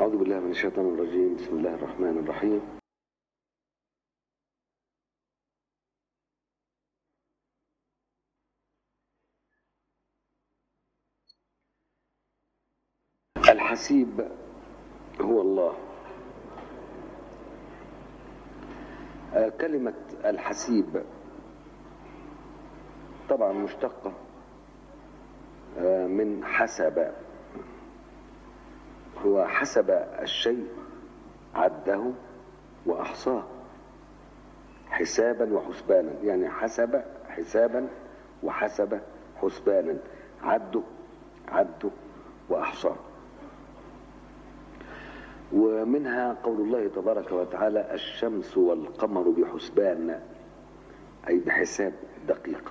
أعوذ بالله من الشيطان الرجيم بسم الله الرحمن الرحيم الحسيب هو الله آه، كلمة الحسيب طبعا مشتقة آه، من حسب هو حسب الشيء عده وأحصاه حسابا وحسبانا يعني حسب حسابا وحسب حسبانا عده عده وأحصاه ومنها قول الله تبارك وتعالى الشمس والقمر بحسبان أي بحساب دقيق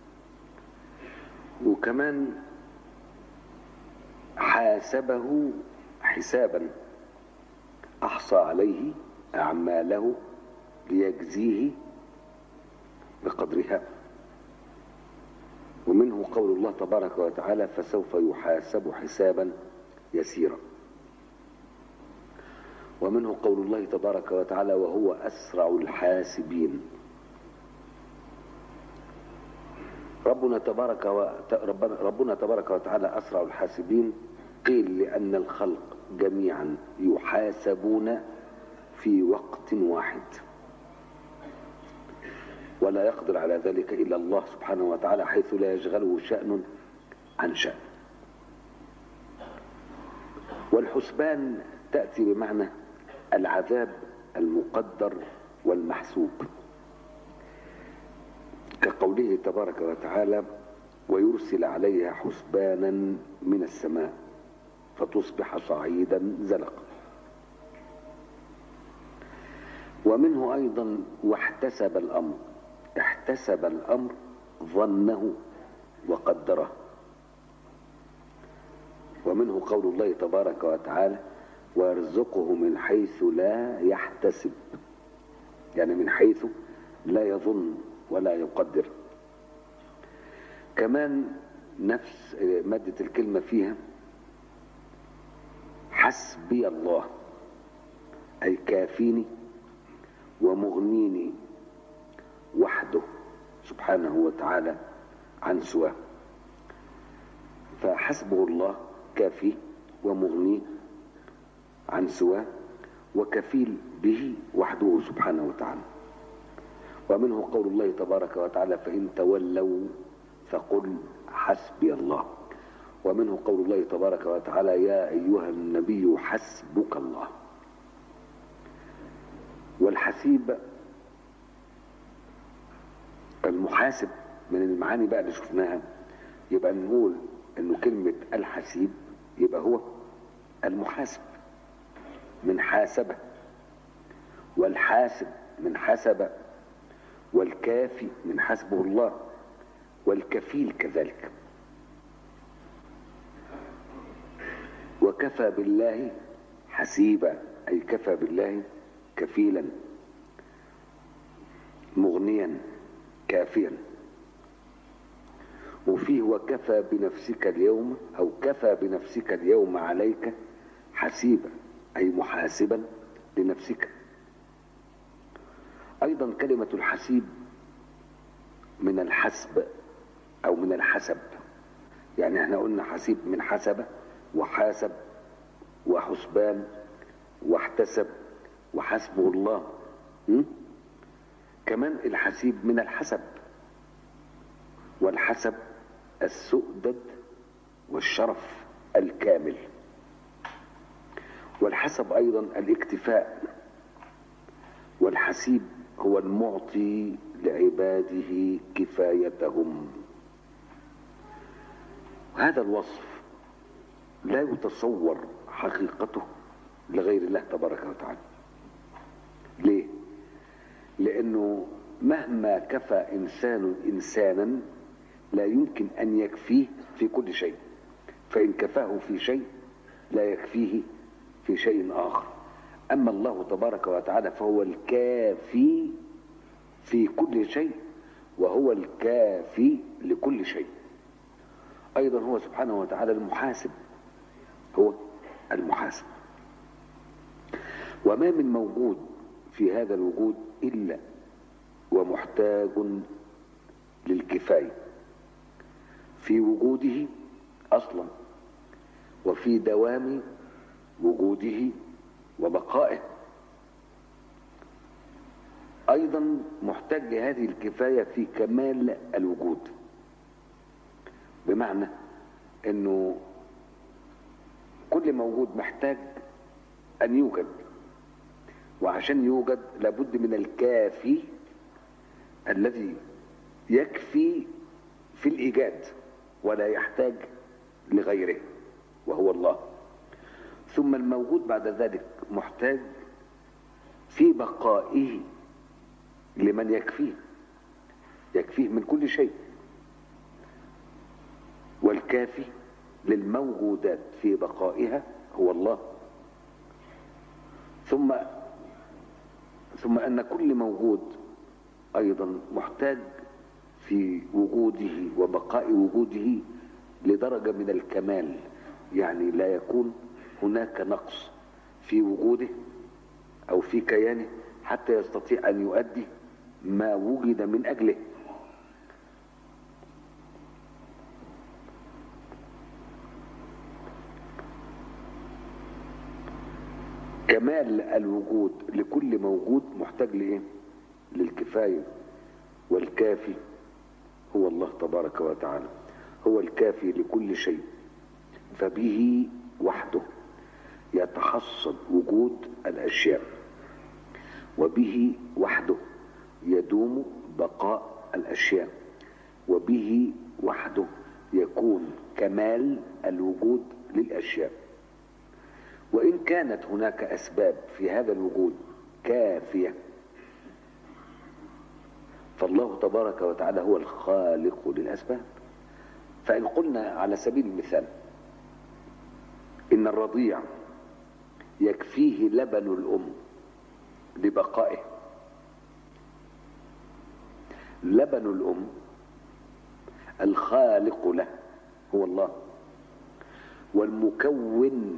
وكمان حاسبه حسابا أحصى عليه أعماله ليجزيه بقدرها ومنه قول الله تبارك وتعالى فسوف يحاسب حسابا يسيرا ومنه قول الله تبارك وتعالى وهو أسرع الحاسبين ربنا تبارك وت... ربنا... ربنا تبارك وتعالى أسرع الحاسبين قيل لأن الخلق جميعا يحاسبون في وقت واحد ولا يقدر على ذلك إلا الله سبحانه وتعالى حيث لا يشغله شأن عن شأن والحسبان تأتي بمعنى العذاب المقدر والمحسوب كقوله تبارك وتعالى ويرسل عليها حسبانا من السماء فتصبح صعيدا زلقا ومنه ايضا واحتسب الامر احتسب الامر ظنه وقدره ومنه قول الله تبارك وتعالى ويرزقه من حيث لا يحتسب يعني من حيث لا يظن ولا يقدر كمان نفس مادة الكلمة فيها حسبي الله أي كافيني ومغنيني وحده سبحانه وتعالى عن سواه فحسبه الله كافي ومغنيه عن سواه وكفيل به وحده سبحانه وتعالى ومنه قول الله تبارك وتعالى فإن تولوا فقل حسبي الله ومنه قول الله تبارك وتعالى يا أيها النبي حسبك الله والحسيب المحاسب من المعاني بقى اللي شفناها يبقى نقول انه كلمة الحسيب يبقى هو المحاسب من حاسبة والحاسب من حسب والكافي من حسبه الله والكفيل كذلك وكفى بالله حسيبا أي كفى بالله كفيلا مغنيا كافيا وفيه وكفى بنفسك اليوم أو كفى بنفسك اليوم عليك حسيبا أي محاسبا لنفسك أيضا كلمة الحسيب من الحسب أو من الحسب يعني احنا قلنا حسيب من حسب وحاسب وحسبان واحتسب وحسبه الله م? كمان الحسيب من الحسب والحسب السؤدد والشرف الكامل والحسب أيضا الاكتفاء والحسيب هو المعطي لعباده كفايتهم هذا الوصف لا يتصور حقيقته لغير الله تبارك وتعالى ليه لانه مهما كفى انسان انسانا لا يمكن ان يكفيه في كل شيء فان كفاه في شيء لا يكفيه في شيء اخر اما الله تبارك وتعالى فهو الكافي في كل شيء وهو الكافي لكل شيء ايضا هو سبحانه وتعالى المحاسب هو المحاسب وما من موجود في هذا الوجود إلا ومحتاج للكفاية في وجوده أصلا وفي دوام وجوده وبقائه أيضا محتاج لهذه الكفاية في كمال الوجود بمعنى أنه كل موجود محتاج أن يوجد وعشان يوجد لابد من الكافي الذي يكفي في الإيجاد ولا يحتاج لغيره وهو الله ثم الموجود بعد ذلك محتاج في بقائه لمن يكفيه يكفيه من كل شيء والكافي للموجودات في بقائها هو الله ثم ثم ان كل موجود ايضا محتاج في وجوده وبقاء وجوده لدرجه من الكمال يعني لا يكون هناك نقص في وجوده او في كيانه حتى يستطيع ان يؤدي ما وجد من اجله كمال الوجود لكل موجود محتاج لايه للكفايه والكافي هو الله تبارك وتعالى هو الكافي لكل شيء فبه وحده يتحصل وجود الاشياء وبه وحده يدوم بقاء الاشياء وبه وحده يكون كمال الوجود للاشياء وان كانت هناك اسباب في هذا الوجود كافيه فالله تبارك وتعالى هو الخالق للاسباب فان قلنا على سبيل المثال ان الرضيع يكفيه لبن الام لبقائه لبن الام الخالق له هو الله والمكون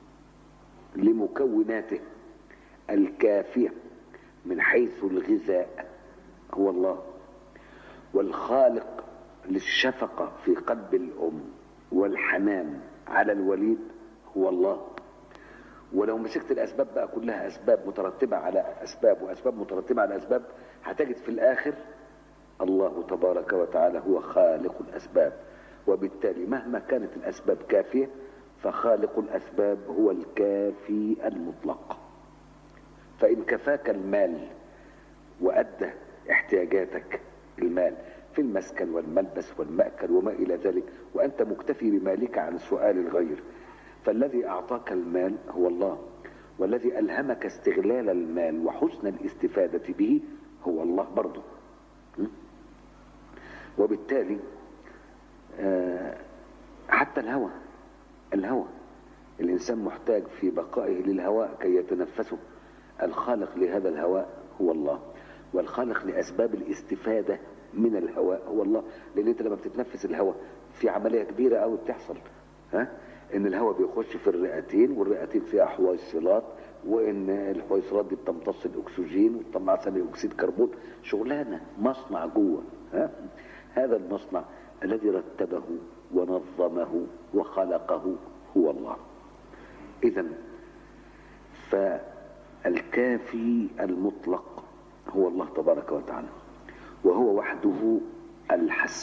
لمكوناته الكافيه من حيث الغذاء هو الله والخالق للشفقه في قلب الام والحنان على الوليد هو الله ولو مسكت الاسباب بقى كلها اسباب مترتبه على اسباب واسباب مترتبه على اسباب هتجد في الاخر الله تبارك وتعالى هو خالق الاسباب وبالتالي مهما كانت الاسباب كافيه فخالق الاسباب هو الكافي المطلق فان كفاك المال وادى احتياجاتك المال في المسكن والملبس والمأكل وما إلى ذلك وأنت مكتفي بمالك عن سؤال الغير فالذي أعطاك المال هو الله والذي ألهمك استغلال المال وحسن الاستفادة به هو الله برضه وبالتالي حتى الهوى الهوى الإنسان محتاج في بقائه للهواء كي يتنفسه الخالق لهذا الهواء هو الله والخالق لأسباب الاستفادة من الهواء هو الله لأن أنت لما بتتنفس الهواء في عملية كبيرة أوي بتحصل ها إن الهواء بيخش في الرئتين والرئتين فيها حويصلات وإن الحويصلات دي بتمتص الأكسجين وتطلع ثاني أكسيد كربون شغلانة مصنع جوه ها هذا المصنع الذي رتبه ونظمه وخلقه هو الله إذا فالكافي المطلق هو الله تبارك وتعالى وهو وحده الحسب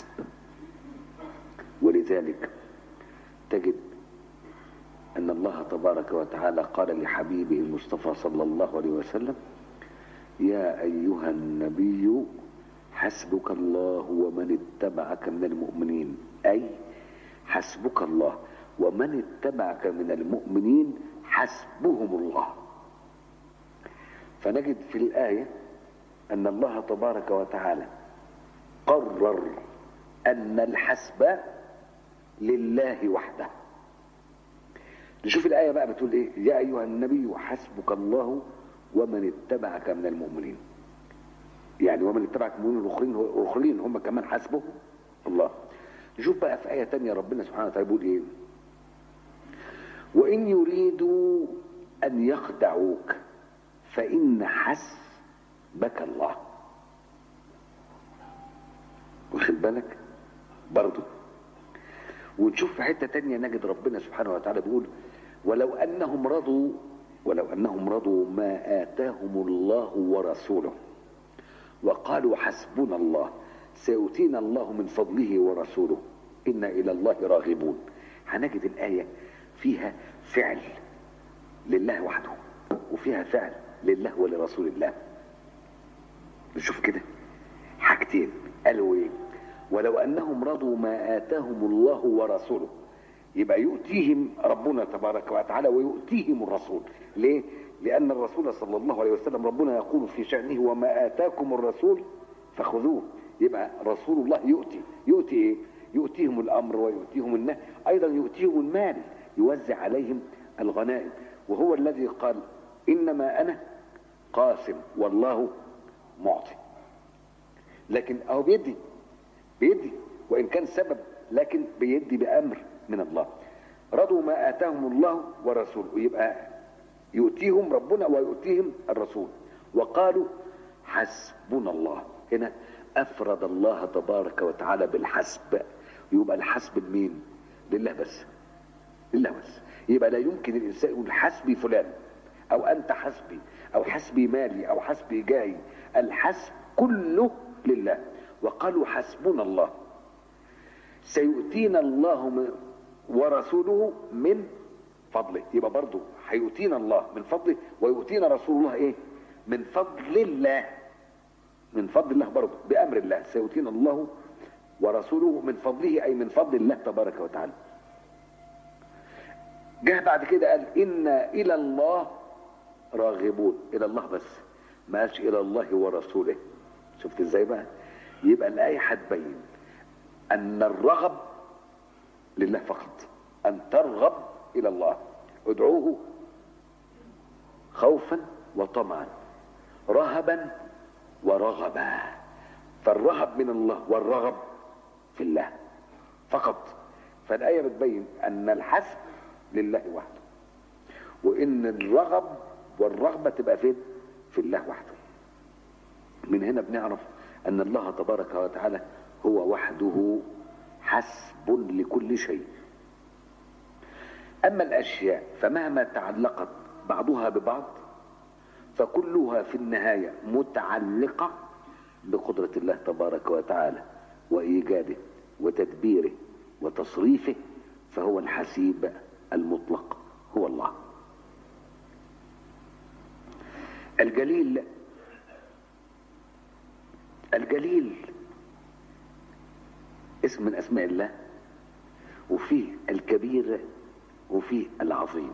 ولذلك تجد أن الله تبارك وتعالى قال لحبيبه المصطفى صلى الله عليه وسلم يا أيها النبي حسبك الله ومن اتبعك من المؤمنين أي حسبك الله ومن اتبعك من المؤمنين حسبهم الله فنجد في الآية أن الله تبارك وتعالى قرر أن الحسب لله وحده نشوف الآية بقى بتقول إيه يا أيها النبي حسبك الله ومن اتبعك من المؤمنين يعني ومن اتبعك من المؤمنين الآخرين الآخرين هم كمان حسبه الله نشوف بقى في آية تانية ربنا سبحانه وتعالى بيقول إيه وإن يريدوا أن يخدعوك فإن حسبك الله واخد بالك برضه ونشوف في حتة تانية نجد ربنا سبحانه وتعالى بيقول ولو أنهم رضوا ولو أنهم رضوا ما آتاهم الله ورسوله وقالوا حسبنا الله سيؤتينا الله من فضله ورسوله إنا إلى الله راغبون هنجد الآية فيها فعل لله وحده وفيها فعل لله ولرسول الله نشوف كده حاجتين قالوا ايه ولو انهم رضوا ما اتاهم الله ورسوله يبقى يؤتيهم ربنا تبارك وتعالى ويؤتيهم الرسول ليه لان الرسول صلى الله عليه وسلم ربنا يقول في شانه وما اتاكم الرسول فخذوه يبقى رسول الله يؤتي يؤتي ايه يؤتيهم الامر ويؤتيهم النهي ايضا يؤتيهم المال يوزع عليهم الغنائم وهو الذي قال انما انا قاسم والله معطي لكن اهو بيدي بيدي وان كان سبب لكن بيدي بامر من الله رضوا ما اتاهم الله ورسوله يبقى يؤتيهم ربنا ويؤتيهم الرسول وقالوا حسبنا الله هنا افرد الله تبارك وتعالى بالحسب يبقى الحسب لمين لله بس لله بس يبقى لا يمكن الانسان يقول حسبي فلان او انت حسبي او حسبي مالي او حسبي جاي الحسب كله لله وقالوا حسبنا الله سيؤتينا الله من ورسوله من فضله يبقى برضه هيؤتينا الله من فضله ويؤتينا رسول الله ايه من فضل الله من فضل الله برضه بامر الله سيؤتينا الله ورسوله من فضله اي من فضل الله تبارك وتعالى جه بعد كده قال انا الى الله راغبون الى الله بس ما قالش الى الله ورسوله شفت ازاي بقى يبقى الايه هتبين ان الرغب لله فقط ان ترغب الى الله ادعوه خوفا وطمعا رهبا ورغبا فالرهب من الله والرغب في الله فقط فالايه بتبين ان الحسب لله وحده وان الرغب والرغبه تبقى فين في الله وحده من هنا بنعرف ان الله تبارك وتعالى هو وحده حسب لكل شيء اما الاشياء فمهما تعلقت بعضها ببعض فكلها في النهايه متعلقه بقدره الله تبارك وتعالى وايجاده وتدبيره وتصريفه فهو الحسيب المطلق هو الله الجليل الجليل اسم من اسماء الله وفيه الكبير وفيه العظيم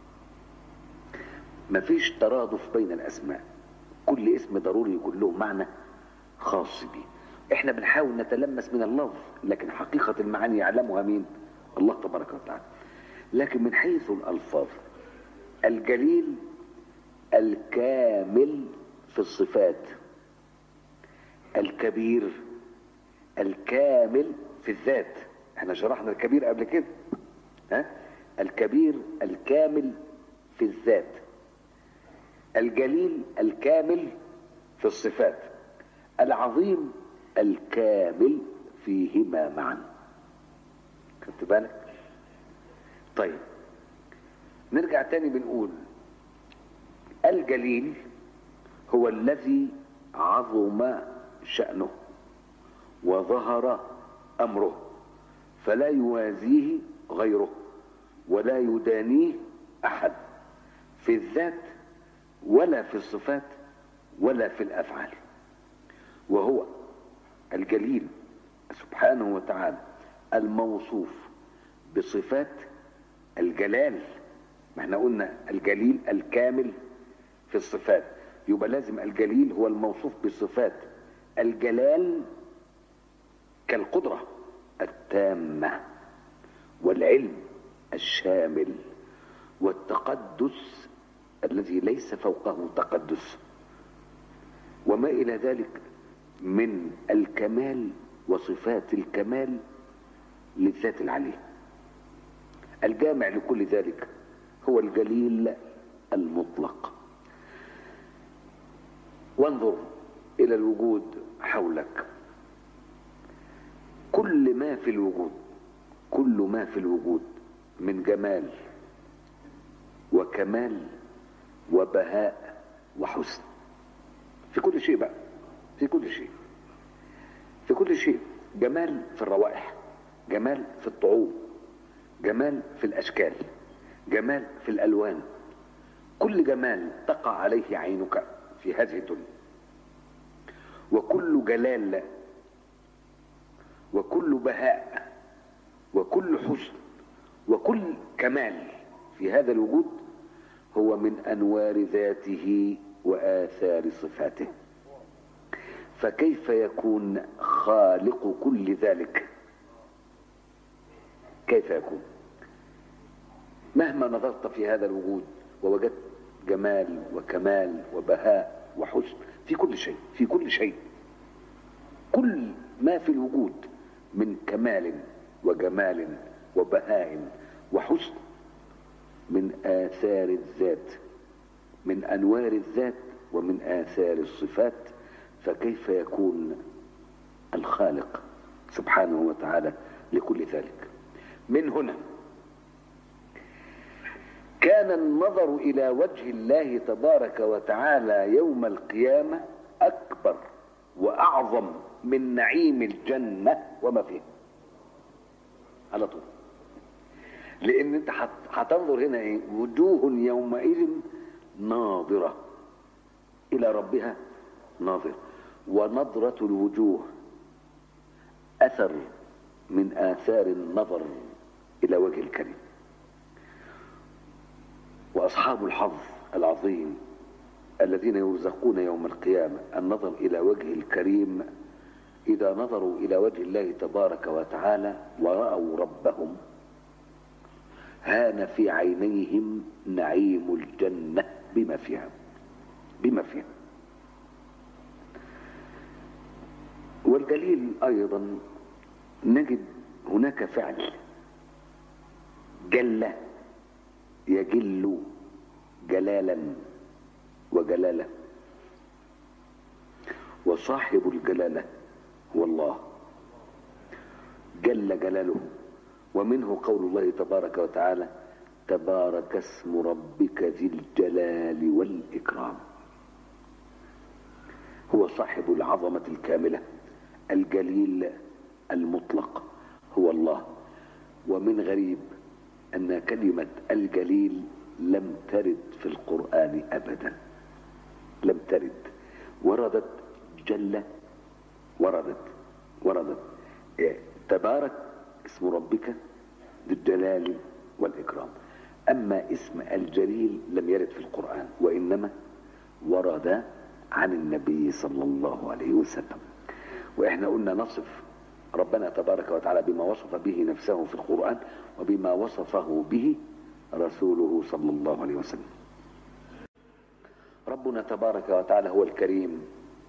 مفيش ترادف بين الاسماء كل اسم ضروري يكون له معنى خاص به احنا بنحاول نتلمس من اللفظ لكن حقيقة المعاني يعلمها مين الله تبارك وتعالى لكن من حيث الالفاظ الجليل الكامل في الصفات الكبير الكامل في الذات احنا شرحنا الكبير قبل كده ها الكبير الكامل في الذات الجليل الكامل في الصفات العظيم الكامل فيهما معا خدت بالك طيب نرجع تاني بنقول الجليل هو الذي عظم شأنه وظهر أمره فلا يوازيه غيره ولا يدانيه أحد في الذات ولا في الصفات ولا في الأفعال وهو الجليل سبحانه وتعالى الموصوف بصفات الجلال ما احنا قلنا الجليل الكامل في الصفات يبقى لازم الجليل هو الموصوف بصفات الجلال كالقدرة التامة والعلم الشامل والتقدس الذي ليس فوقه تقدس وما إلى ذلك من الكمال وصفات الكمال للذات العليه الجامع لكل ذلك هو الجليل المطلق وانظر إلى الوجود حولك كل ما في الوجود كل ما في الوجود من جمال وكمال وبهاء وحسن في كل شيء بقى في كل شيء في كل شيء جمال في الروائح جمال في الطعوم جمال في الاشكال جمال في الالوان كل جمال تقع عليه عينك في هذه الدنيا وكل جلال وكل بهاء وكل حسن وكل كمال في هذا الوجود هو من انوار ذاته واثار صفاته فكيف يكون خالق كل ذلك كيف يكون مهما نظرت في هذا الوجود ووجدت جمال وكمال وبهاء وحسن في كل شيء في كل شيء كل ما في الوجود من كمال وجمال وبهاء وحسن من آثار الذات من أنوار الذات ومن آثار الصفات فكيف يكون الخالق سبحانه وتعالى لكل ذلك من هنا كان النظر إلى وجه الله تبارك وتعالى يوم القيامة أكبر وأعظم من نعيم الجنة وما فيها على طول لان انت هتنظر هنا ايه وجوه يومئذ ناظرة الى ربها ناظرة ونظرة الوجوه اثر من اثار النظر الى وجه الكريم واصحاب الحظ العظيم الذين يرزقون يوم القيامة النظر الى وجه الكريم اذا نظروا الى وجه الله تبارك وتعالى ورأوا ربهم هان في عينيهم نعيم الجنة بما فيها بما فيها والجليل أيضا نجد هناك فعل جل يجل جلالا وجلالا وصاحب الجلاله هو الله جل جلاله ومنه قول الله تبارك وتعالى تبارك اسم ربك ذي الجلال والإكرام هو صاحب العظمة الكاملة الجليل المطلق هو الله ومن غريب أن كلمة الجليل لم ترد في القرآن أبدا لم ترد وردت جل وردت وردت تبارك اسم ربك ذي الجلال والإكرام أما اسم الجليل لم يرد في القرآن وإنما ورد عن النبي صلى الله عليه وسلم وإحنا قلنا نصف ربنا تبارك وتعالى بما وصف به نفسه في القرآن وبما وصفه به رسوله صلى الله عليه وسلم ربنا تبارك وتعالى هو الكريم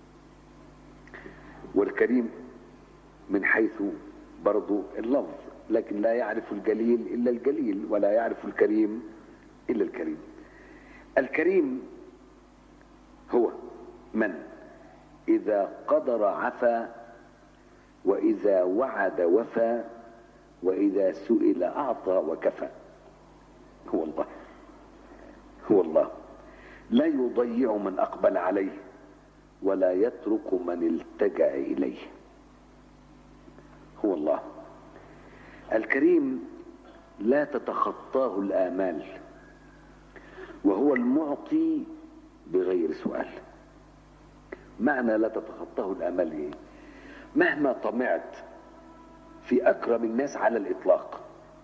والكريم من حيث برضو اللفظ لكن لا يعرف الجليل إلا الجليل ولا يعرف الكريم إلا الكريم الكريم هو من إذا قدر عفا وإذا وعد وفى وإذا سئل أعطى وكفى هو الله هو الله لا يضيع من أقبل عليه ولا يترك من التجأ إليه هو الله الكريم لا تتخطاه الآمال وهو المعطي بغير سؤال معنى لا تتخطاه الآمال إيه؟ مهما طمعت في أكرم الناس على الإطلاق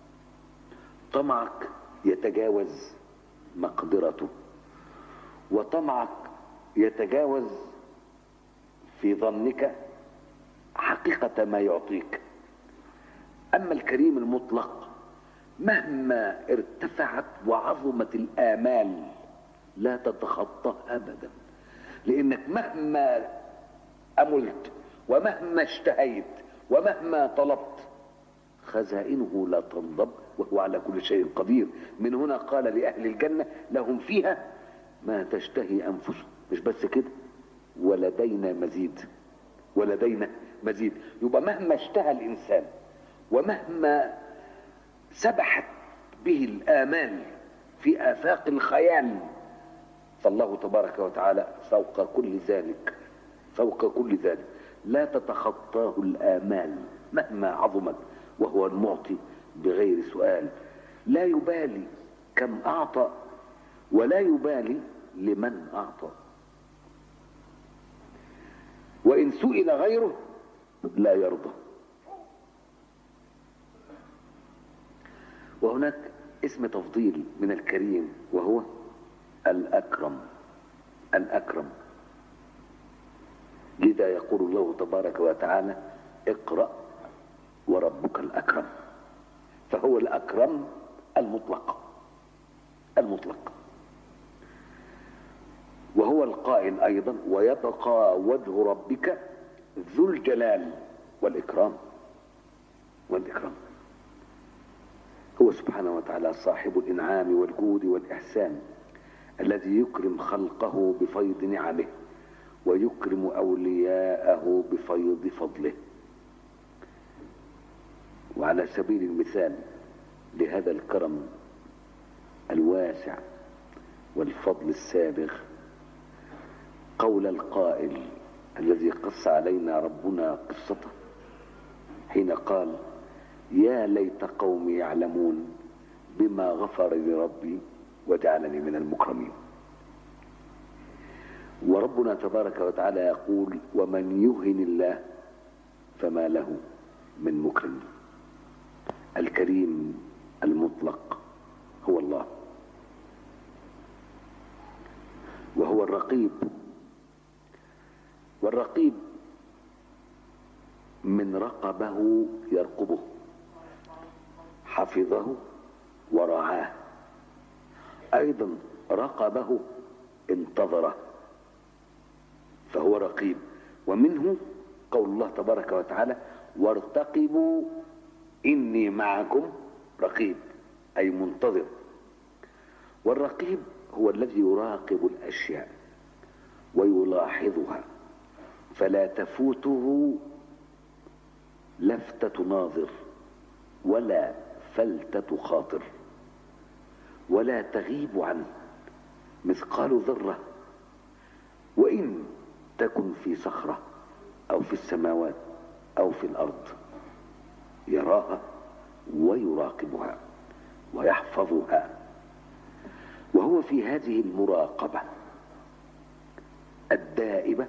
طمعك يتجاوز مقدرته وطمعك يتجاوز في ظنك حقيقة ما يعطيك أما الكريم المطلق مهما ارتفعت وعظمت الآمال لا تتخطاه أبدا لأنك مهما أملت ومهما اشتهيت ومهما طلبت خزائنه لا تنضب وهو على كل شيء قدير من هنا قال لأهل الجنة لهم فيها ما تشتهي أنفسهم مش بس كده ولدينا مزيد ولدينا مزيد يبقى مهما اشتهى الإنسان ومهما سبحت به الآمال في آفاق الخيال فالله تبارك وتعالى فوق كل ذلك فوق كل ذلك لا تتخطاه الآمال مهما عظمت وهو المعطي بغير سؤال لا يبالي كم أعطى ولا يبالي لمن أعطى وإن سئل غيره لا يرضى وهناك اسم تفضيل من الكريم وهو الأكرم الأكرم لذا يقول الله تبارك وتعالى اقرأ وربك الأكرم فهو الأكرم المطلق المطلق وهو القائل أيضا ويبقى وجه ربك ذو الجلال والإكرام والإكرام هو سبحانه وتعالى صاحب الإنعام والجود والإحسان الذي يكرم خلقه بفيض نعمه ويكرم أولياءه بفيض فضله وعلى سبيل المثال لهذا الكرم الواسع والفضل السابغ قول القائل الذي قص علينا ربنا قصته حين قال يا ليت قومي يعلمون بما غفر لي ربي وجعلني من المكرمين وربنا تبارك وتعالى يقول ومن يهن الله فما له من مكرم الكريم المطلق هو الله وهو الرقيب والرقيب من رقبه يرقبه حفظه ورعاه ايضا رقبه انتظره فهو رقيب ومنه قول الله تبارك وتعالى وارتقبوا اني معكم رقيب اي منتظر والرقيب هو الذي يراقب الاشياء ويلاحظها فلا تفوته لفتة ناظر ولا فلتة خاطر ولا تغيب عنه مثقال ذرة وإن تكن في صخرة أو في السماوات أو في الأرض يراها ويراقبها ويحفظها وهو في هذه المراقبة الدائمة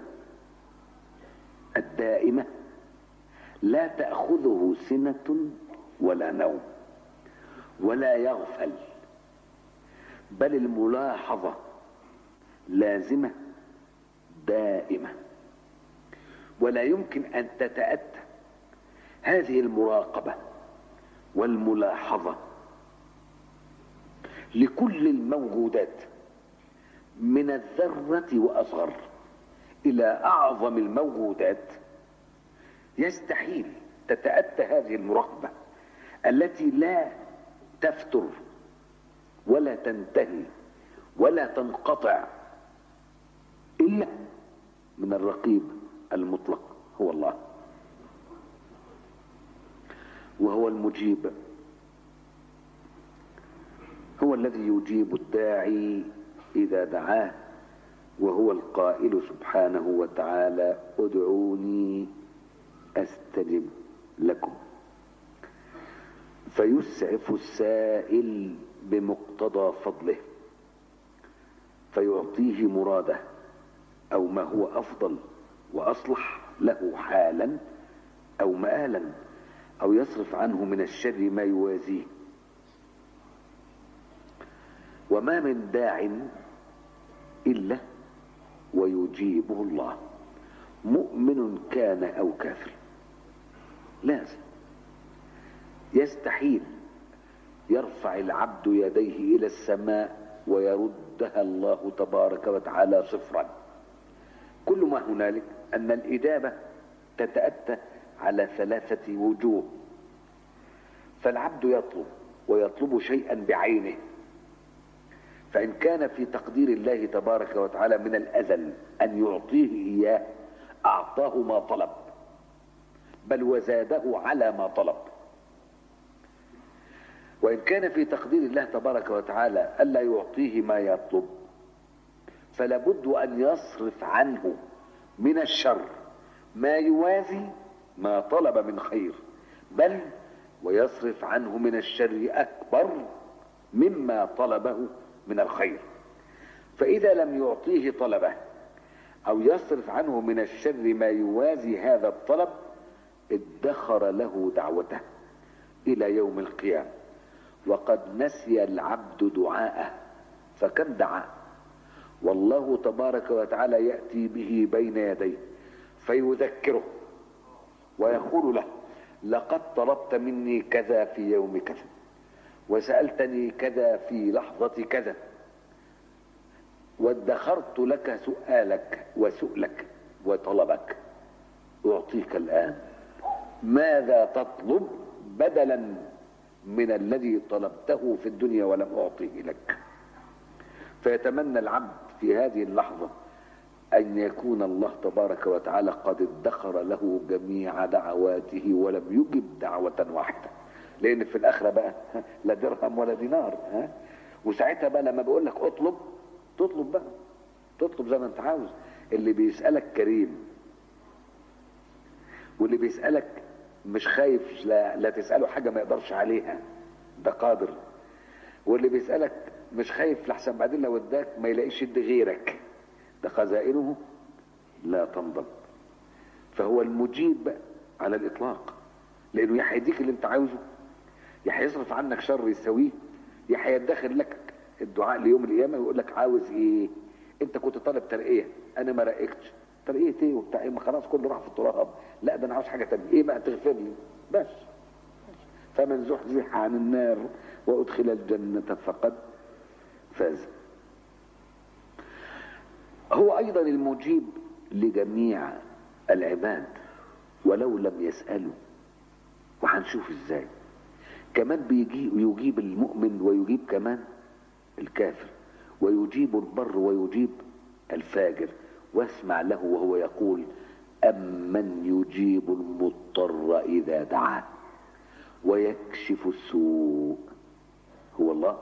الدائمة لا تأخذه سنة ولا نوم ولا يغفل بل الملاحظة لازمة دائمة ولا يمكن أن تتأتى هذه المراقبة والملاحظة لكل الموجودات من الذرة وأصغر إلى أعظم الموجودات يستحيل تتأتى هذه المراقبة التي لا تفتر ولا تنتهي ولا تنقطع إلا من الرقيب المطلق هو الله وهو المجيب هو الذي يجيب الداعي إذا دعاه وهو القائل سبحانه وتعالى ادعوني أستجب لكم فيسعف السائل بمقتضى فضله فيعطيه مراده أو ما هو أفضل وأصلح له حالا أو مآلا أو يصرف عنه من الشر ما يوازيه وما من داع إلا ويجيبه الله مؤمن كان أو كافر لازم يستحيل يرفع العبد يديه إلى السماء ويردها الله تبارك وتعالى صفرا كل ما هنالك أن الإجابة تتأتى على ثلاثة وجوه فالعبد يطلب ويطلب شيئا بعينه فإن كان في تقدير الله تبارك وتعالى من الأزل أن يعطيه إياه أعطاه ما طلب بل وزاده على ما طلب وإن كان في تقدير الله تبارك وتعالى ألا يعطيه ما يطلب فلا بد أن يصرف عنه من الشر ما يوازي ما طلب من خير بل ويصرف عنه من الشر أكبر مما طلبه من الخير فإذا لم يعطيه طلبه أو يصرف عنه من الشر ما يوازي هذا الطلب ادخر له دعوته إلى يوم القيامة وقد نسي العبد دعاءه فكم دعا والله تبارك وتعالى يأتي به بين يديه فيذكره ويقول له لقد طلبت مني كذا في يوم كذا وسألتني كذا في لحظة كذا وادخرت لك سؤالك وسؤلك وطلبك أعطيك الآن ماذا تطلب بدلا من الذي طلبته في الدنيا ولم أعطيه لك فيتمنى العبد في هذه اللحظة أن يكون الله تبارك وتعالى قد ادخر له جميع دعواته ولم يجب دعوة واحدة لأن في الآخرة بقى لا درهم ولا دينار ها وساعتها بقى لما بقول لك اطلب تطلب بقى تطلب زي ما انت عاوز اللي بيسألك كريم واللي بيسألك مش خايف لا, لا تسأله حاجة ما يقدرش عليها ده قادر واللي بيسألك مش خايف لحسن بعدين لو اداك ما يلاقيش يد غيرك ده خزائنه لا تنضب فهو المجيب على الإطلاق لأنه يا هيديك اللي أنت عاوزه يا هيصرف عنك شر يساويه يا هيدخر لك الدعاء ليوم القيامة ويقول لك عاوز إيه أنت كنت طالب ترقية أنا ما رقيتش ترقية إيه وبتاع إيه ما خلاص كله راح في التراب لا ده أنا عاوز حاجة تانية إيه بقى تغفر لي بس فمن زحزح عن النار وأدخل الجنة فقد فاز هو أيضا المجيب لجميع العباد ولو لم يسألوا وهنشوف ازاي كمان بيجي يجيب المؤمن ويجيب كمان الكافر ويجيب البر ويجيب الفاجر واسمع له وهو يقول أمن يجيب المضطر إذا دعاه ويكشف السوء هو الله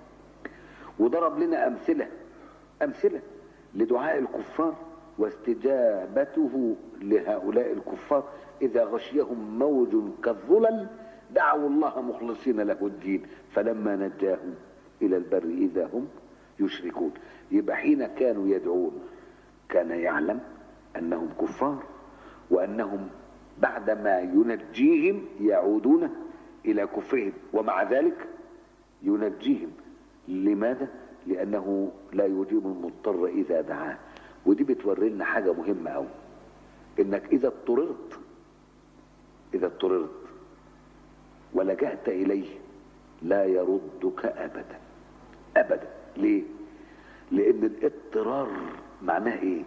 وضرب لنا أمثلة أمثلة لدعاء الكفار واستجابته لهؤلاء الكفار إذا غشيهم موج كالظلل دعوا الله مخلصين له الدين فلما نجاهم إلى البر إذا هم يشركون يبقى حين كانوا يدعون كان يعلم أنهم كفار وأنهم بعدما ينجيهم يعودون إلى كفرهم ومع ذلك ينجيهم لماذا؟ لأنه لا يجيب المضطر إذا دعاه ودي بتوري لنا حاجة مهمة أوي إنك إذا اضطررت إذا اضطررت ولجأت إليه لا يردك أبدا أبدا ليه؟ لأن الاضطرار معناه إيه؟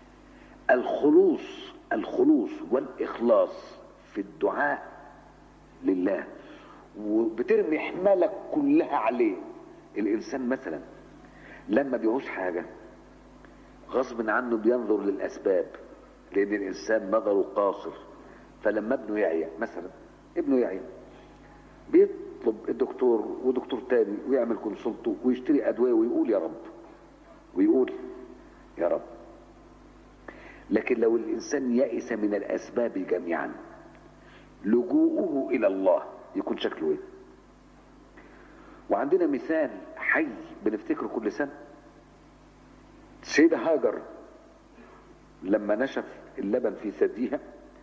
الخلوص الخلوص والإخلاص في الدعاء لله وبترمي حمالك كلها عليه الإنسان مثلا لما بيعوز حاجة غصب عنه بينظر للأسباب لأن الإنسان نظره قاصر فلما ابنه يعيا مثلا ابنه يعيا بيطلب الدكتور ودكتور تاني ويعمل كونسلته ويشتري أدوية ويقول يا رب ويقول يا رب لكن لو الإنسان يئس من الأسباب جميعا لجوءه إلى الله يكون شكله إيه وعندنا مثال حي بنفتكره كل سنة سيدة هاجر لما نشف اللبن في ثديها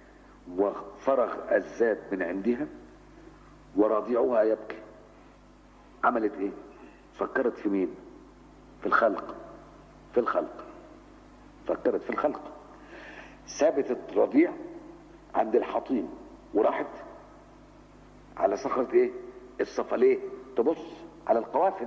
وفرغ الزاد من عندها ورضيعها يبكي عملت ايه فكرت في مين في الخلق في الخلق فكرت في الخلق سابت الرضيع عند الحطيم وراحت على صخرة ايه الصفا ليه تبص على القوافل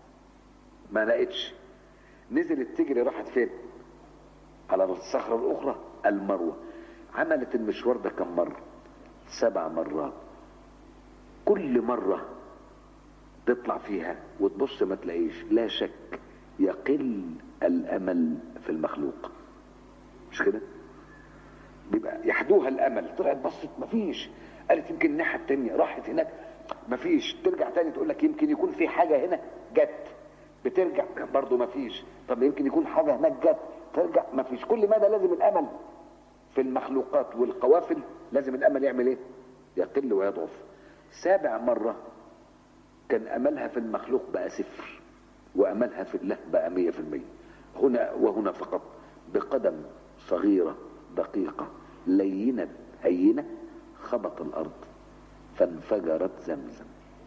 ما لقيتش نزلت تجري راحت فين على الصخرة الأخرى المروة عملت المشوار ده كم مرة سبع مرات كل مرة تطلع فيها وتبص ما تلاقيش لا شك يقل الامل في المخلوق مش كده بيبقى يحدوها الامل طلعت بصت مفيش قالت يمكن الناحيه التانية راحت هناك مفيش ترجع تاني تقول لك يمكن يكون في حاجه هنا جت بترجع برضه مفيش طب يمكن يكون حاجه هناك جت ترجع مفيش كل مدى لازم الامل في المخلوقات والقوافل لازم الامل يعمل ايه يقل ويضعف سابع مره كان املها في المخلوق بقى صفر واملها في الله بقى مية في المية هنا وهنا فقط بقدم صغيرة دقيقة لينة هينة خبط الارض فانفجرت زمزم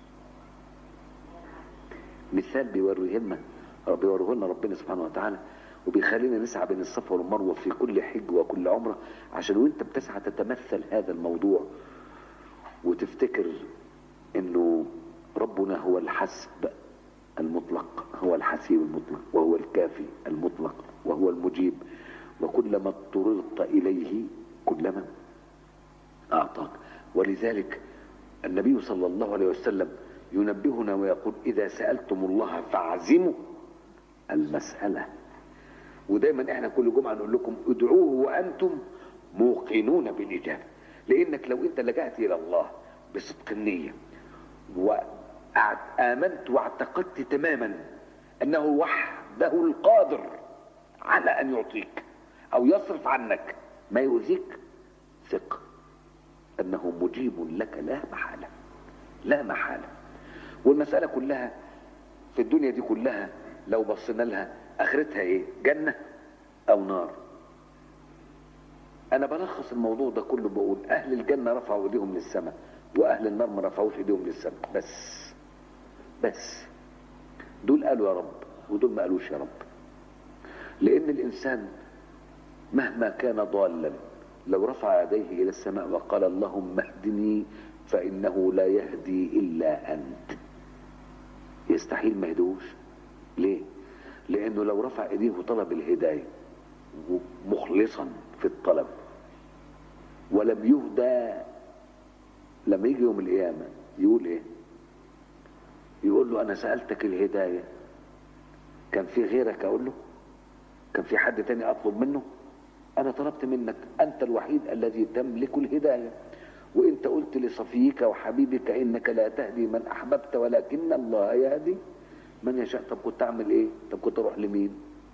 مثال بيوريه لنا بيوريه لنا ربنا سبحانه وتعالى وبيخلينا نسعى بين الصفا والمروه في كل حج وكل عمره عشان وانت بتسعى تتمثل هذا الموضوع وتفتكر انه ربنا هو الحسب المطلق هو الحسيب المطلق وهو الكافي المطلق وهو المجيب وكلما اضطررت اليه كلما اعطاك ولذلك النبي صلى الله عليه وسلم ينبهنا ويقول اذا سالتم الله فاعزموا المساله ودايما احنا كل جمعه نقول لكم ادعوه وانتم موقنون بالاجابه لانك لو انت لجأت الى الله بصدق النيه وآمنت واعتقدت تماما أنه وحده القادر على أن يعطيك أو يصرف عنك ما يؤذيك ثق أنه مجيب لك لا محالة لا محالة والمسألة كلها في الدنيا دي كلها لو بصينا لها آخرتها إيه جنة أو نار أنا بلخص الموضوع ده كله بقول أهل الجنة رفعوا إيديهم للسماء وأهل النار ما رفعوش إيديهم للسماء بس بس دول قالوا يا رب ودول ما قالوش يا رب لأن الإنسان مهما كان ضالا لو رفع يديه إلى السماء وقال اللهم اهدني فإنه لا يهدي إلا أنت يستحيل ما يهدوش ليه؟ لأنه لو رفع إيديه وطلب الهداية مخلصا في الطلب ولم يهدى لما يجي يوم القيامة يقول إيه؟ يقول له أنا سألتك الهداية كان في غيرك أقول له كان في حد تاني أطلب منه أنا طلبت منك أنت الوحيد الذي تملك الهداية وانت قلت لصفيك وحبيبك انك لا تهدي من احببت ولكن الله يهدي من يشاء طب كنت اعمل ايه طب كنت اروح لمين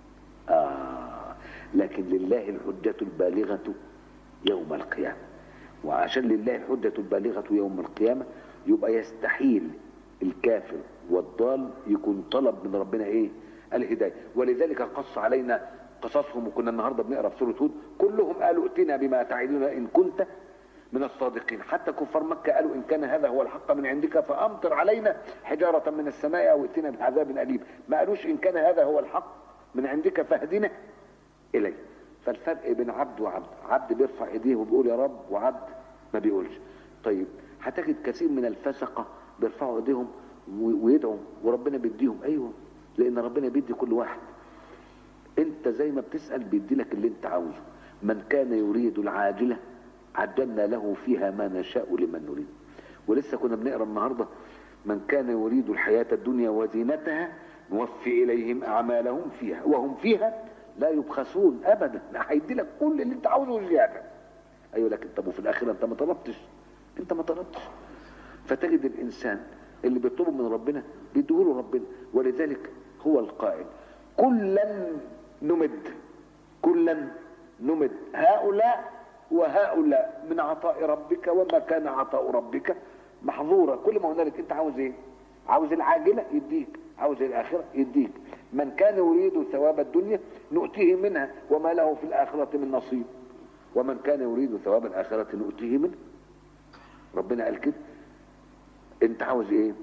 آه لكن لله الحجة البالغة يوم القيامة وعشان لله الحجة البالغة يوم القيامة يبقى يستحيل الكافر والضال يكون طلب من ربنا ايه الهداية ولذلك قص علينا قصصهم وكنا النهاردة بنقرأ في سورة هود كلهم قالوا ائتنا بما تعدنا إن كنت من الصادقين حتى كفار مكة قالوا إن كان هذا هو الحق من عندك فأمطر علينا حجارة من السماء أو ائتنا بعذاب أليم ما قالوش إن كان هذا هو الحق من عندك فاهدنا إليه فالفرق بين عبد وعبد عبد بيرفع ايديه وبيقول يا رب وعبد ما بيقولش طيب هتجد كثير من الفسقة بيرفعوا ايديهم ويدعوا وربنا بيديهم ايوه لان ربنا بيدي كل واحد انت زي ما بتسأل بيدي لك اللي انت عاوزه من كان يريد العاجلة عجلنا له فيها ما نشاء لمن نريد ولسه كنا بنقرا النهارده من كان يريد الحياة الدنيا وزينتها نوفي إليهم أعمالهم فيها وهم فيها لا يبخسون أبدا هيدي لك كل اللي أنت عاوزه وزيادة أيوة لكن طب وفي الآخرة أنت ما طلبتش أنت ما طلبتش فتجد الإنسان اللي بيطلبه من ربنا بيديهوله ربنا ولذلك هو القائل كلا نمد كلا نمد هؤلاء وهؤلاء من عطاء ربك وما كان عطاء ربك محظورا كل ما هنالك انت عاوز ايه عاوز العاجلة يديك عاوز الآخرة يديك من كان يريد ثواب الدنيا نؤتيه منها وما له في الآخرة من نصيب ومن كان يريد ثواب الآخرة نؤتيه منه ربنا قال كده انت عاوز ايه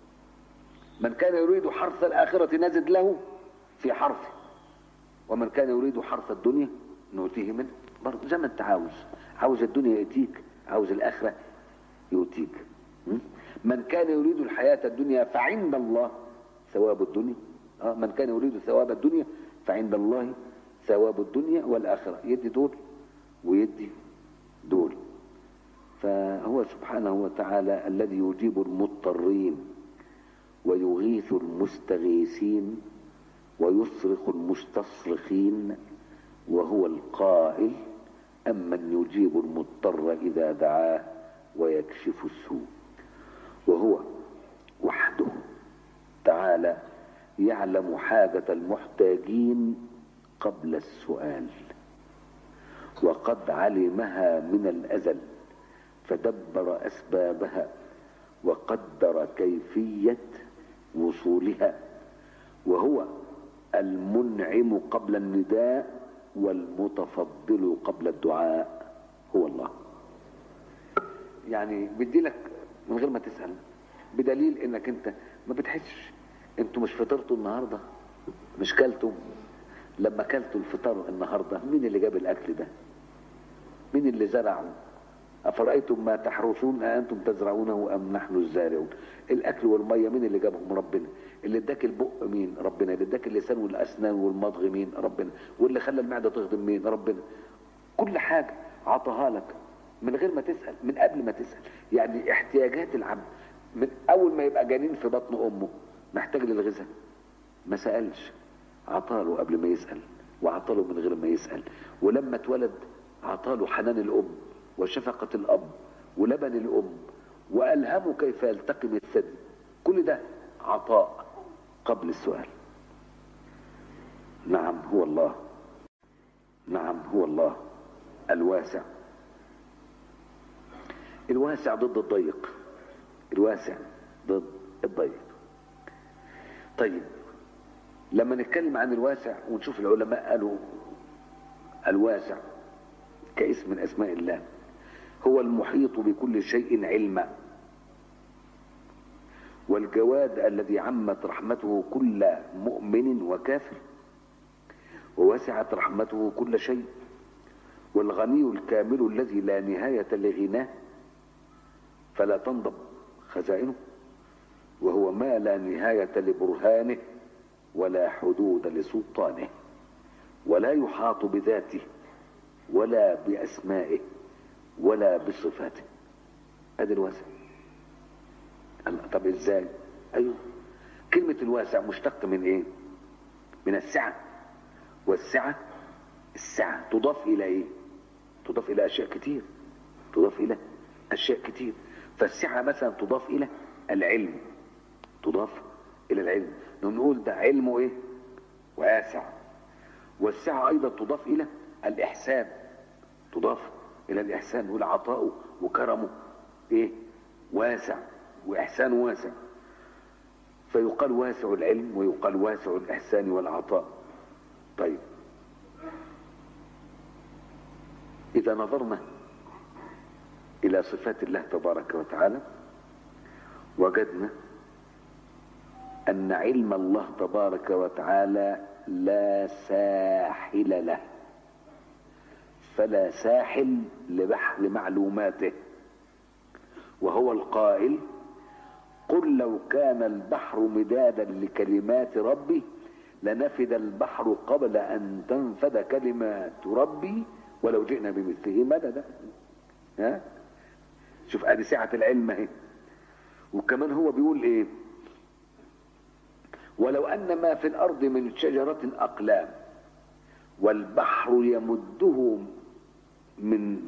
من كان يريد حرث الآخرة نزد له في حرثه ومن كان يريد حرث الدنيا نؤتيه منه برضه زي ما انت عاوز عاوز الدنيا يأتيك عاوز الآخرة يؤتيك من كان يريد الحياة الدنيا فعند الله ثواب الدنيا آه من كان يريد ثواب الدنيا فعند الله ثواب الدنيا والآخرة يدي دول ويدي دول فهو سبحانه وتعالى الذي يجيب المضطرين ويغيث المستغيثين ويصرخ المستصرخين وهو القائل أمن يجيب المضطر إذا دعاه ويكشف السوء وهو وحده تعالى يعلم حاجة المحتاجين قبل السؤال وقد علمها من الأزل فدبر أسبابها وقدر كيفية وصولها وهو المنعم قبل النداء والمتفضل قبل الدعاء هو الله يعني بدي لك من غير ما تسأل بدليل انك انت ما بتحسش انتوا مش فطرتوا النهارده مش كلتوا لما كلتوا الفطار النهارده مين اللي جاب الاكل ده مين اللي زرعه أفرأيتم ما تحرثون أأنتم تزرعونه أم نحن الزارعون الأكل والمية مين اللي جابهم ربنا اللي اداك البق مين ربنا اللي اداك اللسان والأسنان والمضغ مين ربنا واللي خلى المعدة تهضم مين ربنا كل حاجة عطاها لك من غير ما تسأل من قبل ما تسأل يعني احتياجات العبد من أول ما يبقى جنين في بطن أمه محتاج للغذاء ما سألش عطاله قبل ما يسأل وعطاله من غير ما يسأل ولما اتولد عطاله حنان الأم وشفقة الأب ولبن الأم وألهمه كيف يلتقم الثدي كل ده عطاء قبل السؤال نعم هو الله نعم هو الله الواسع الواسع ضد الضيق الواسع ضد الضيق طيب لما نتكلم عن الواسع ونشوف العلماء قالوا الواسع كاسم من اسماء الله هو المحيط بكل شيء علما والجواد الذي عمت رحمته كل مؤمن وكافر ووسعت رحمته كل شيء والغني الكامل الذي لا نهاية لغناه فلا تنضب خزائنه وهو ما لا نهاية لبرهانه ولا حدود لسلطانه ولا يحاط بذاته ولا بأسمائه ولا بصفاته ادي الواسع طب ازاي ايوه كلمة الواسع مشتقة من ايه من السعة والسعة السعة تضاف الى ايه تضاف الى اشياء كتير تضاف الى اشياء كتير فالسعة مثلا تضاف الى العلم تضاف الى العلم نقول ده علمه ايه واسع والسعة ايضا تضاف الى الاحسان تضاف الى الاحسان والعطاء وكرمه ايه واسع واحسان واسع فيقال واسع العلم ويقال واسع الاحسان والعطاء طيب اذا نظرنا الى صفات الله تبارك وتعالى وجدنا ان علم الله تبارك وتعالى لا ساحل له فلا ساحل لبحر معلوماته وهو القائل قل لو كان البحر مدادا لكلمات ربي لنفد البحر قبل ان تنفد كلمات ربي ولو جئنا بمثله مددا ها شوف ادي سعه العلم اهي وكمان هو بيقول ايه ولو ان ما في الارض من شجره اقلام والبحر يمده من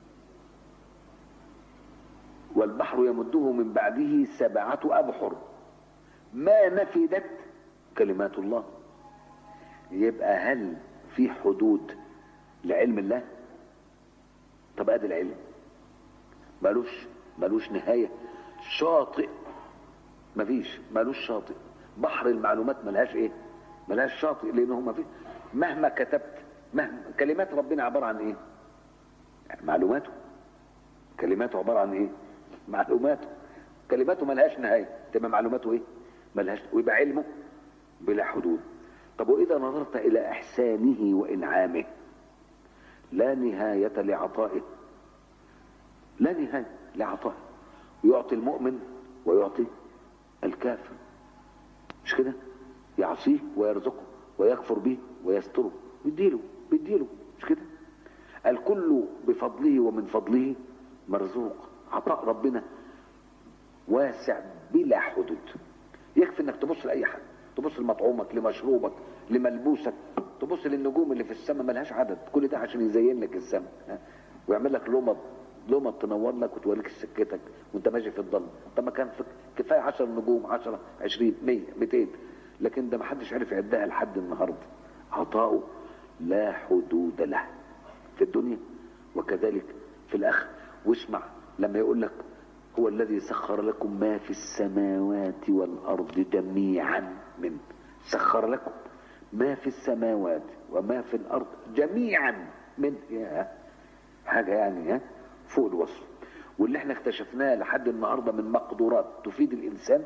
والبحر يمده من بعده سبعة أبحر ما نفدت كلمات الله يبقى هل في حدود لعلم الله طب ادي العلم ملوش ملوش نهاية شاطئ مفيش ملوش شاطئ بحر المعلومات ملهاش ايه ملهاش شاطئ لانه ما فيه مهما كتبت مهما كلمات ربنا عبارة عن ايه معلوماته كلماته عبارة عن ايه معلوماته كلماته ملهاش نهاية تبقى معلوماته ايه ملهاش ويبقى علمه بلا حدود طب واذا نظرت الى احسانه وانعامه لا نهاية لعطائه لا نهاية لعطائه يعطي المؤمن ويعطي الكافر مش كده يعصيه ويرزقه ويكفر به ويستره بيديله بيديله مش كده الكل بفضله ومن فضله مرزوق عطاء ربنا واسع بلا حدود يكفي انك تبص لاي حاجه تبص لمطعومك لمشروبك لملبوسك تبص للنجوم اللي في السماء ملهاش عدد كل ده عشان يزين لك السماء ها؟ ويعمل لك لمض لمض تنور لك وتوريك سكتك وانت ماشي في الظل طب ما كان فك- كفايه 10 نجوم 10 20 100 200 لكن ده ما حدش عرف يعدها لحد النهارده عطاؤه لا حدود له في الدنيا وكذلك في الاخر واسمع لما يقول لك هو الذي سخر لكم ما في السماوات والارض جميعا منه سخر لكم ما في السماوات وما في الارض جميعا من يا حاجه يعني ها فوق الوصف واللي احنا اكتشفناه لحد النهارده من مقدورات تفيد الانسان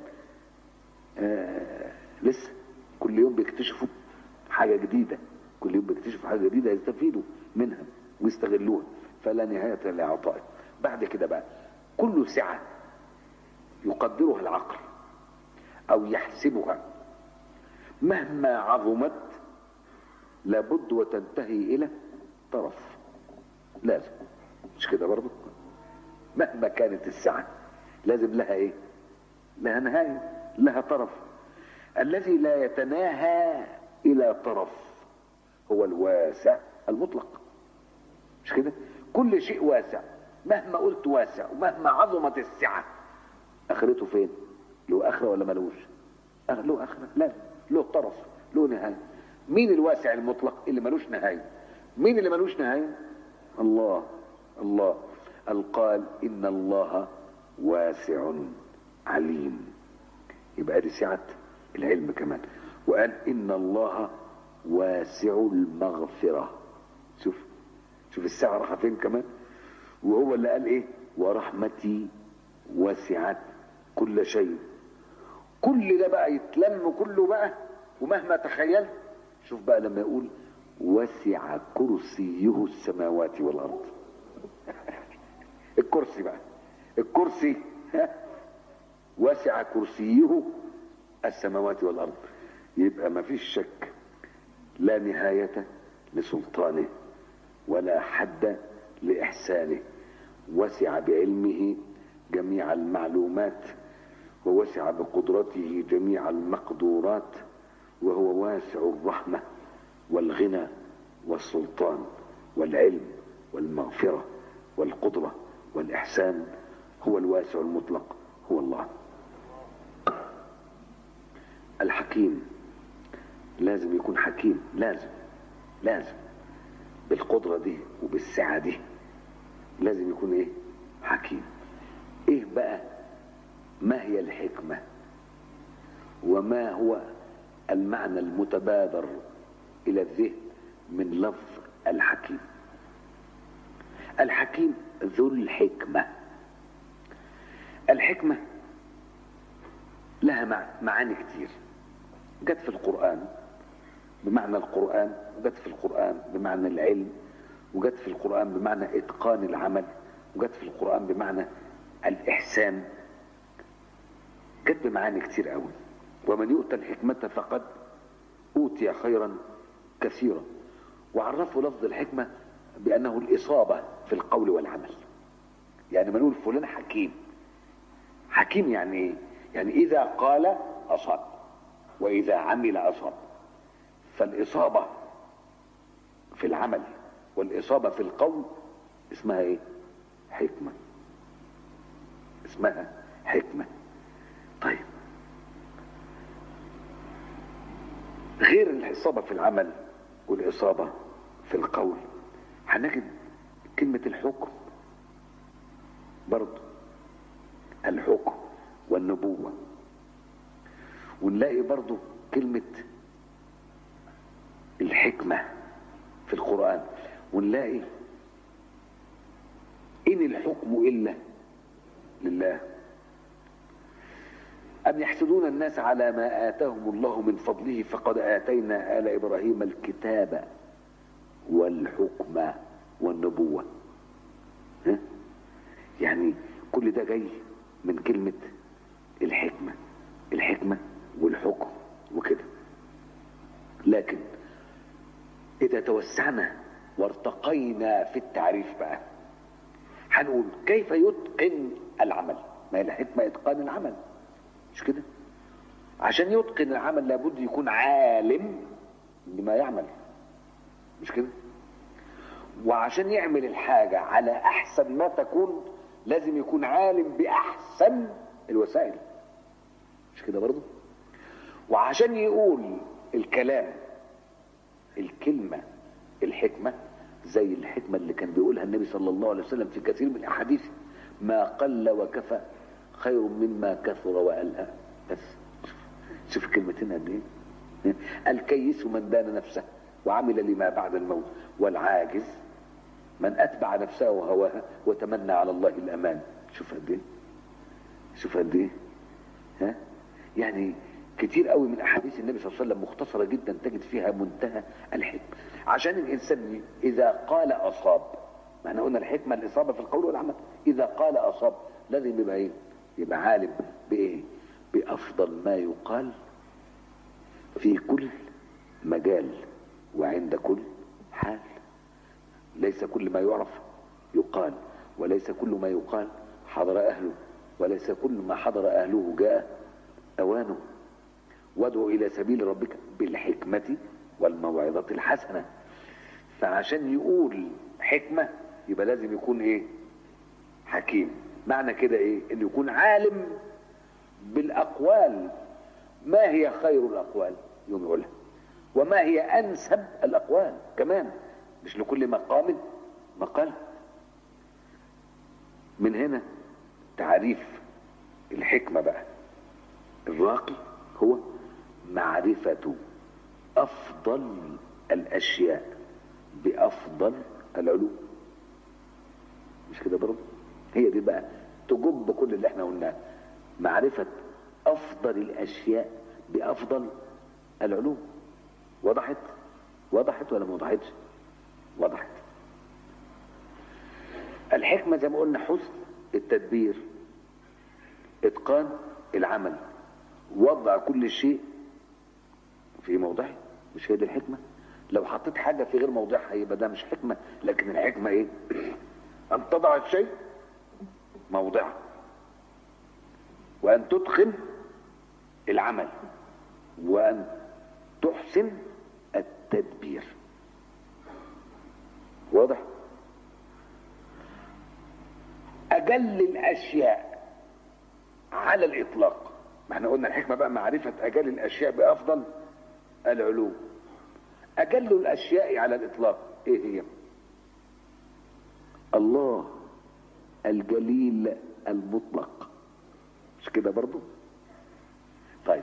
آه لسه كل يوم بيكتشفوا حاجه جديده كل يوم بيكتشفوا حاجه جديده يستفيدوا منها ويستغلوها فلا نهايه لعطائه بعد كده بقى كل سعه يقدرها العقل او يحسبها مهما عظمت لابد وتنتهي الى طرف لازم مش كده برضه مهما كانت السعه لازم لها ايه لها نهايه لها طرف الذي لا يتناهى الى طرف هو الواسع المطلق مش كده كل شيء واسع مهما قلت واسع ومهما عظمت السعه اخرته فين له اخره ولا ملوش أخ- له اخره لا له طرف له نهايه مين الواسع المطلق اللي ملوش نهايه مين اللي ملوش نهايه الله الله القال ان الله واسع عليم يبقى دي سعه العلم كمان وقال ان الله واسع المغفره شوف شوف الساعه رايحه فين كمان وهو اللي قال ايه ورحمتي وسعت كل شيء كل ده بقى يتلم كله بقى ومهما تخيل شوف بقى لما يقول وسع كرسيه السماوات والارض الكرسي بقى الكرسي ها وسع كرسيه السماوات والارض يبقى ما فيش شك لا نهايه لسلطانه ولا حد لاحسانه وسع بعلمه جميع المعلومات ووسع بقدرته جميع المقدورات وهو واسع الرحمه والغنى والسلطان والعلم والمغفره والقدره والاحسان هو الواسع المطلق هو الله الحكيم لازم يكون حكيم لازم لازم بالقدرة دي وبالسعة دي لازم يكون ايه حكيم ايه بقى ما هي الحكمة وما هو المعنى المتبادر الى الذهن من لفظ الحكيم الحكيم ذو الحكمة الحكمة لها مع- معاني كتير جت في القرآن بمعنى القرآن وجت في القرآن بمعنى العلم وجت في القرآن بمعنى إتقان العمل وجت في القرآن بمعنى الإحسان جت بمعاني كتير قوي ومن يؤتى الحكمة فقد أوتي خيرا كثيرا وعرفوا لفظ الحكمة بأنه الإصابة في القول والعمل يعني ما نقول فلان حكيم حكيم يعني ايه يعني اذا قال اصاب واذا عمل اصاب فالاصابه في العمل والاصابه في القول اسمها ايه حكمه اسمها حكمه طيب غير الاصابه في العمل والاصابه في القول هنجد كلمه الحكم برضه الحكم والنبوة ونلاقي برضو كلمة الحكمة في القرآن ونلاقي إن الحكم إلا لله أم يحسدون الناس على ما آتاهم الله من فضله فقد آتينا آل إبراهيم الكتاب والحكم والنبوة ها؟ يعني كل ده جاي من كلمة الحكمة الحكمة والحكم وكده لكن إذا توسعنا وارتقينا في التعريف بقى هنقول كيف يتقن العمل ما هي الحكمة إتقان العمل مش كده عشان يتقن العمل لابد يكون عالم بما يعمل مش كده وعشان يعمل الحاجة على أحسن ما تكون لازم يكون عالم بأحسن الوسائل مش كده برضه وعشان يقول الكلام الكلمة الحكمة زي الحكمة اللي كان بيقولها النبي صلى الله عليه وسلم في كثير من الأحاديث ما قل وكفى خير مما كثر وألهى بس شوف الكلمتين قد ايه الكيس من دان نفسه وعمل لما بعد الموت والعاجز من اتبع نفسه وهواها وتمنى على الله الامان شوف قد ايه شوف قد ايه ها يعني كتير قوي من احاديث النبي صلى الله عليه وسلم مختصره جدا تجد فيها منتهى الحكمه عشان الانسان اذا قال اصاب ما احنا قلنا الحكمه الاصابه في القول والعمل اذا قال اصاب لازم يبقى ايه يبقى عالم بايه بافضل ما يقال في كل مجال وعند كل حال ليس كل ما يعرف يقال وليس كل ما يقال حضر أهله وليس كل ما حضر أهله جاء أوانه وادعو إلى سبيل ربك بالحكمة والموعظة الحسنة فعشان يقول حكمة يبقى لازم يكون إيه حكيم معنى كده إيه إنه يكون عالم بالأقوال ما هي خير الأقوال يوم يقولها وما هي أنسب الأقوال كمان مش لكل مقام مقال من هنا تعريف الحكمة بقى الراقي هو معرفة أفضل الأشياء بأفضل العلوم مش كده برضه هي دي بقى تجب كل اللي احنا قلناه معرفة أفضل الأشياء بأفضل العلوم وضحت وضحت ولا ما وضحتش وضحت الحكمة زي ما قلنا حسن التدبير اتقان العمل وضع كل شيء في موضعه مش هي دي الحكمة لو حطيت حاجة في غير موضعها يبقى ده مش حكمة لكن الحكمة ايه ان تضع الشيء موضعه وان تتقن العمل وان تحسن التدبير واضح اجل الاشياء على الاطلاق ما احنا قلنا الحكمه بقى معرفه اجل الاشياء بافضل العلوم اجل الاشياء على الاطلاق ايه هي الله الجليل المطلق مش كده برضو طيب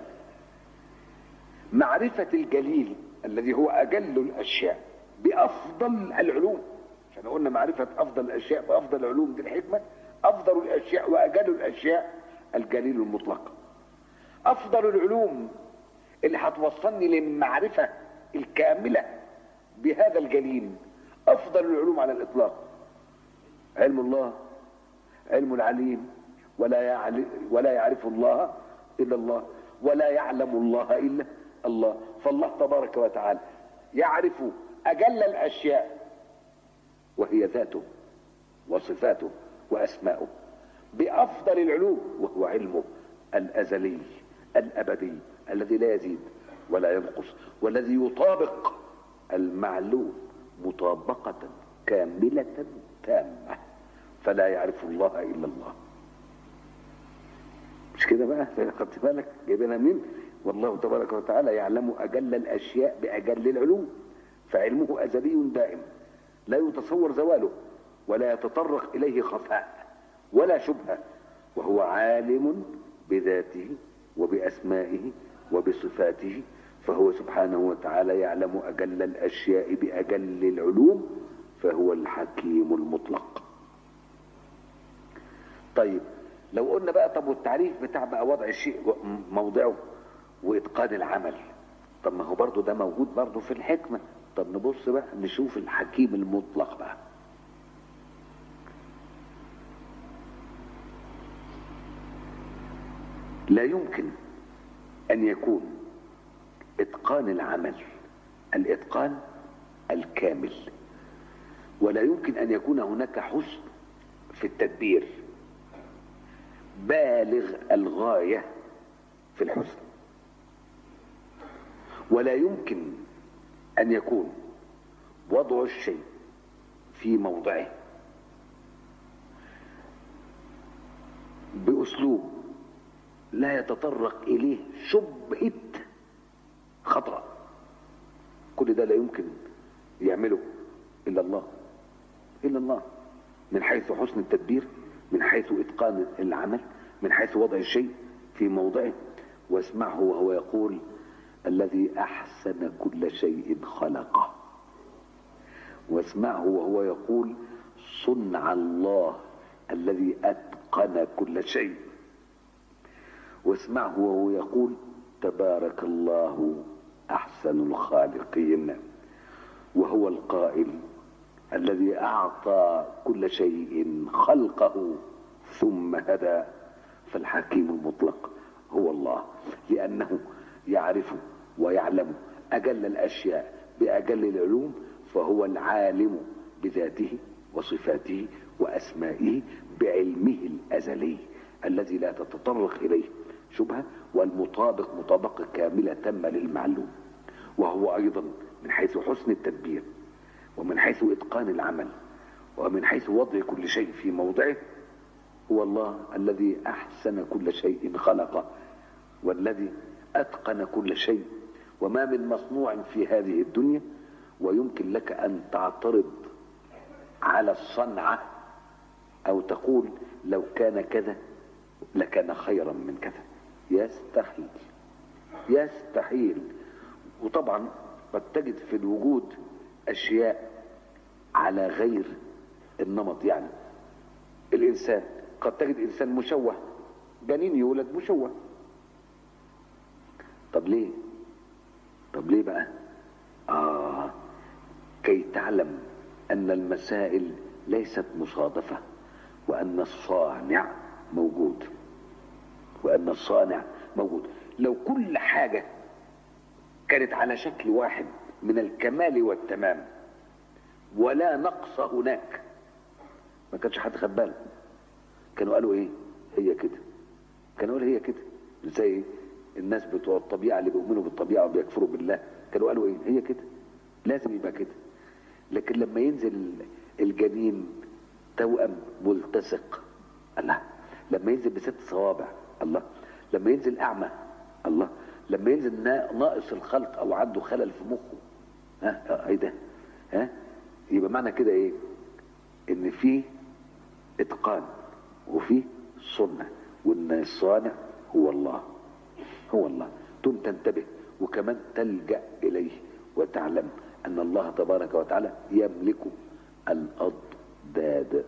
معرفة الجليل الذي هو أجل الأشياء بأفضل العلوم عشان قلنا معرفة أفضل الأشياء بأفضل العلوم دي الحكمة أفضل الأشياء وأجل الأشياء الجليل المطلق أفضل العلوم اللي هتوصلني للمعرفة الكاملة بهذا الجليل أفضل العلوم على الإطلاق علم الله علم العليم ولا يعلم ولا يعرف الله إلا الله ولا يعلم الله إلا الله فالله تبارك وتعالى يعرف أجل الأشياء وهي ذاته وصفاته وأسماؤه بأفضل العلوم وهو علمه الأزلي الأبدي الذي لا يزيد ولا ينقص والذي يطابق المعلوم مطابقة كاملة تامة فلا يعرف الله إلا الله مش كده بقى خدت بالك جايبينها منين والله تبارك وتعالى يعلم أجل الأشياء بأجل العلوم فعلمه أزلي دائم لا يتصور زواله ولا يتطرق إليه خفاء ولا شبهة وهو عالم بذاته وبأسمائه وبصفاته فهو سبحانه وتعالى يعلم أجل الأشياء بأجل العلوم فهو الحكيم المطلق طيب لو قلنا بقى طب والتعريف بتاع بقى وضع الشيء موضعه واتقان العمل طب ما هو برضه ده موجود برضه في الحكمة طب نبص بقى نشوف الحكيم المطلق بقى لا يمكن ان يكون اتقان العمل الاتقان الكامل ولا يمكن ان يكون هناك حسن في التدبير بالغ الغايه في الحسن ولا يمكن أن يكون وضع الشيء في موضعه بأسلوب لا يتطرق إليه شبهة خطأ كل ده لا يمكن يعمله إلا الله إلا الله من حيث حسن التدبير من حيث إتقان العمل من حيث وضع الشيء في موضعه واسمعه وهو يقول الذي أحسن كل شيء خلقه واسمعه وهو يقول صنع الله الذي أتقن كل شيء واسمعه وهو يقول تبارك الله أحسن الخالقين وهو القائل الذي أعطى كل شيء خلقه ثم هدى فالحكيم المطلق هو الله لأنه يعرف ويعلم أجل الأشياء بأجل العلوم فهو العالم بذاته وصفاته وأسمائه بعلمه الأزلي الذي لا تتطرق إليه شبهة والمطابق مطابقة كاملة تامة للمعلوم وهو أيضا من حيث حسن التدبير ومن حيث إتقان العمل ومن حيث وضع كل شيء في موضعه هو الله الذي أحسن كل شيء خلقه والذي أتقن كل شيء وما من مصنوع في هذه الدنيا ويمكن لك أن تعترض على الصنعة أو تقول لو كان كذا لكان خيرا من كذا يستحيل يستحيل وطبعا قد تجد في الوجود أشياء على غير النمط يعني الإنسان قد تجد إنسان مشوه جنين يولد مشوه طب ليه طب ليه بقى آه كي تعلم أن المسائل ليست مصادفة وأن الصانع موجود وأن الصانع موجود لو كل حاجة كانت على شكل واحد من الكمال والتمام ولا نقص هناك ما كانش حد خد باله كانوا قالوا ايه هي كده كانوا قالوا هي كده زي الناس بتوع الطبيعه اللي بيؤمنوا بالطبيعه وبيكفروا بالله كانوا قالوا ايه هي كده لازم يبقى كده لكن لما ينزل الجنين توأم ملتصق الله لما ينزل بست صوابع الله لما ينزل اعمى الله لما ينزل ناقص الخلق او عنده خلل في مخه ها ايه ده ها يبقى معنى كده ايه ان في اتقان وفي صنع وان الصانع هو الله هو الله ثم تنتبه وكمان تلجأ اليه وتعلم ان الله تبارك وتعالى يملك الاضداد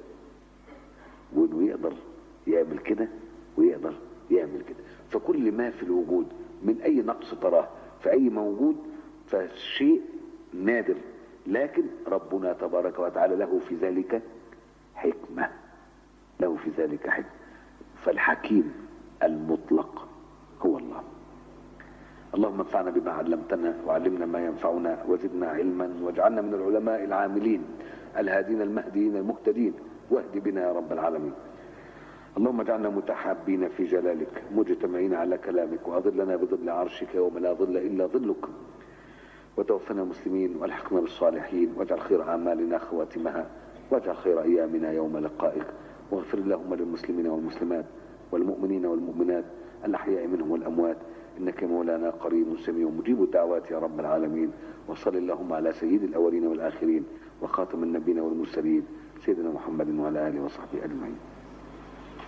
وانه يقدر يعمل كده ويقدر يعمل كده فكل ما في الوجود من اي نقص تراه في اي موجود فشيء نادر لكن ربنا تبارك وتعالى له في ذلك حكمة له في ذلك حكمة فالحكيم المطلق هو الله اللهم انفعنا بما علمتنا وعلمنا ما ينفعنا وزدنا علما واجعلنا من العلماء العاملين الهادين المهديين المهتدين واهد بنا يا رب العالمين اللهم اجعلنا متحابين في جلالك مجتمعين على كلامك واظلنا بظل عرشك يوم لا ظل الا ظلك وتوفنا مسلمين والحقنا بالصالحين واجعل خير اعمالنا خواتمها واجعل خير ايامنا يوم لقائك واغفر اللهم للمسلمين والمسلمات والمؤمنين والمؤمنات الاحياء منهم والاموات انك مولانا قريب سميع مجيب الدعوات يا رب العالمين وصل اللهم على سيد الاولين والاخرين وخاتم النبيين والمرسلين سيدنا محمد وعلى اله وصحبه اجمعين